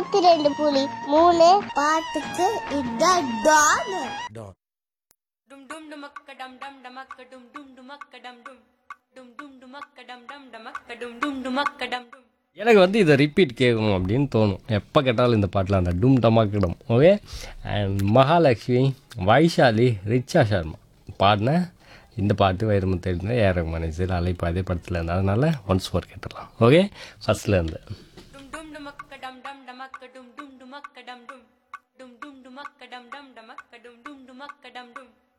நூத்தி ரெண்டு புலி மூணு பாட்டுக்கு இதான் டான் Dum dum dumakka dum dum dumakka dum dum dumakka dum dum dum dum dumakka dum dum dumakka dum dum dumakka dum dum எனக்கு வந்து இதை ரிப்பீட் கேட்கணும் அப்படின்னு தோணும் எப்போ கேட்டாலும் இந்த பாட்டில் அந்த டும் டமாக்கிடம் ஓகே அண்ட் மகாலட்சுமி வைஷாலி ரிச்சா சர்மா பாடின இந்த பாட்டு வைரம தெரிஞ்ச ஏற மனுஷர் அலைப்பாதே படத்தில் இருந்து அதனால் ஒன்ஸ் ஃபோர் கேட்டுடலாம் ஓகே ஃபஸ்ட்லேருந்து dum dum dumakka dum dum dumakka dum dum dumakka dum dum dum dum dumakka dum dum dumakka dum dum dumakka dum dum